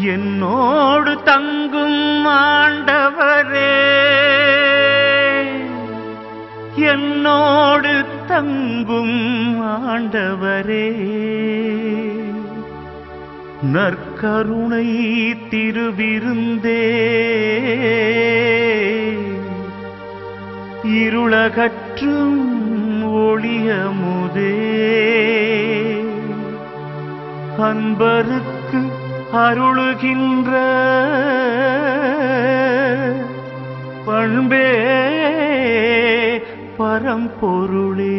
என்னோடு தங்கும் ஆண்டவரே என்னோடு தங்கும் ஆண்டவரே நற்கருணை திருவிருந்தே இருளகற்றும் ஒளியமுதே அன்பருக்கு அருளுகின்ற பண்பே பரம்பொருளே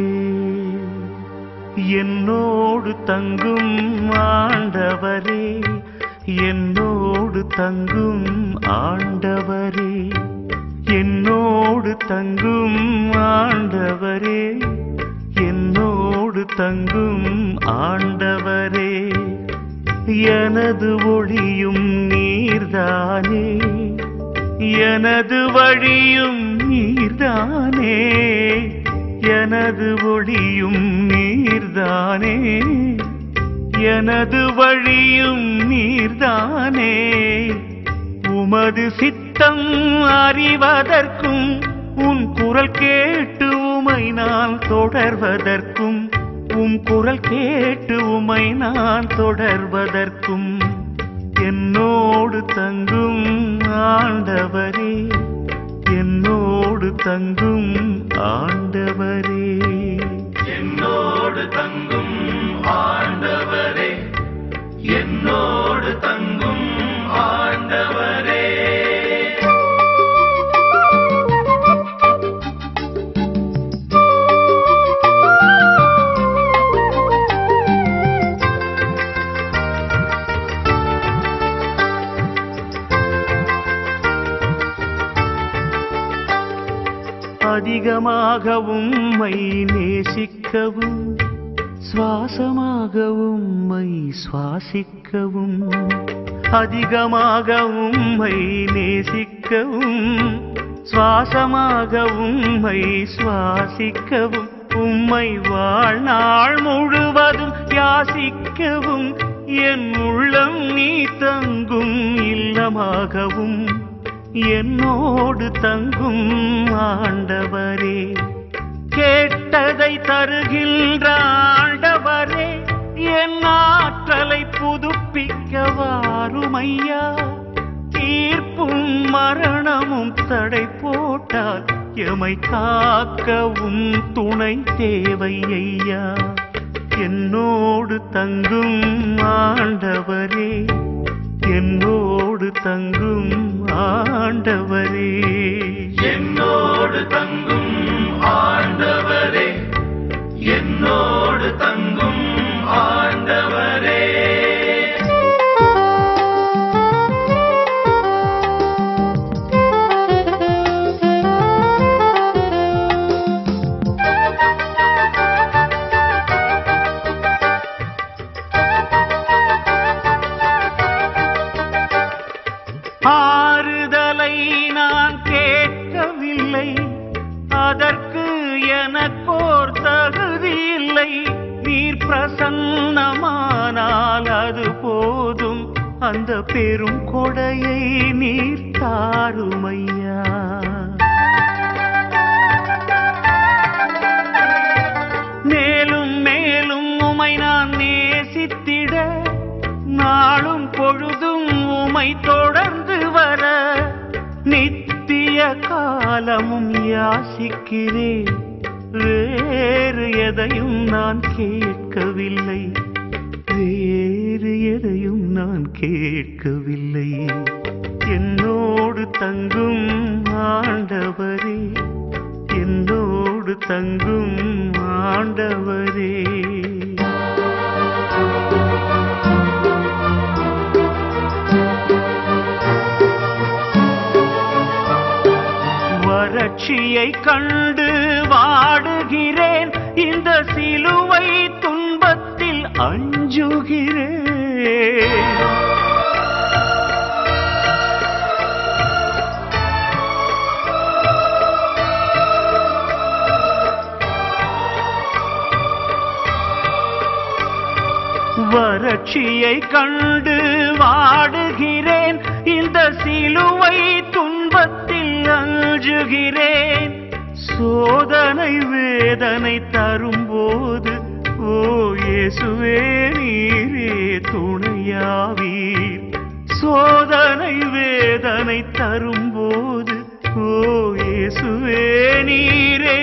என்னோடு தங்கும் ஆண்டவரே என்னோடு தங்கும் ஆண்டவரே என்னோடு தங்கும் ஆண்டவரே என்னோடு தங்கும் ஆண்டவரே எனது ஒளியும் நீர்தானே எனது வழியும் நீர்தானே எனது ஒளியும் நீர்தானே எனது வழியும் நீர்தானே உமது சித்தம் அறிவதற்கும் உன் குரல் கேட்டு உமை நான் தொடர்வதற்கும் உம் குரல் கேட்டு உமை நான் தொடர்வதற்கும் என்னோடு தங்கும் ஆண்டவரே என்னோடு தங்கும் ஆண்டவரே என்னோடு தங்கும் ஆண்டவரே என்னோடு தங்கும் ஆண்டவரே அதிகமாக உம்மை நேசிக்கவும் சுவாசமாக உம்மை சுவாசிக்கவும் அதிகமாக உம்மை நேசிக்கவும் சுவாசமாக உம்மை சுவாசிக்கவும் உம்மை வாழ்நாள் முழுவதும் யாசிக்கவும் என் உள்ளம் நீ தங்கும் இல்லமாகவும் என்னோடு தங்கும் ஆண்டவரே கேட்டதை தருகின்ற ஆண்டவரே என் ஆற்றலை புதுப்பிக்க வாருமையா தீர்ப்பும் மரணமும் தடை போட்டால் எமை காக்கவும் துணை தேவை ஐயா என்னோடு தங்கும் ஆண்டவரே என்னோடு தங்கும் ஆண்டவரே என்னோடு தங்கும் ஆண்டவரே என்னோடு தங்கும் ஆண்டவரே ஆறுதலை நான் கேட்கவில்லை அதற்கு எனக்கோர் தகுதி இல்லை நீர் பிரசன்னமானால் அது போதும் அந்த பெரும் கொடையை நீர் தாருமையா மேலும் மேலும் உமை நான் நேசித்திட நாளும் பொழுதும் உமை தொடர்ந்து வர நித்திய காலமும் யாசிக்கிறேன் வேறு எதையும் நான் கேட்கவில்லை வேறு எதையும் நான் கேட்கவில்லை என்னோடு தங்கும் ஆண்டவரே என்னோடு தங்கும் ஆண்டவரே வறட்சியை கண்டு வாடுகிறேன் இந்த சிலுவை துன்பத்தில் அஞ்சுகிறேன் வறட்சியை கண்டு வாடுகிறேன் இந்த சிலுவை துன்பத்தில் அஞ்சுகிறேன் சோதனை வேதனை தரும்போது ஓ இயேசுவே நீரே துணையாவீர் சோதனை வேதனை தரும்போது ஓ இயேசுவே நீரே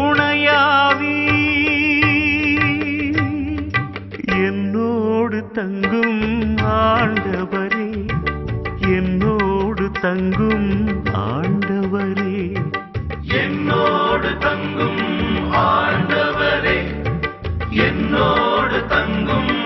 துணையாவீர் என்னோடு தங்கும் ஆண்டவரே என்னோடு தங்கும் ஆண்டவரே என்னோடு தங்கும் ஆண்டவரே என்னோடு தங்கும்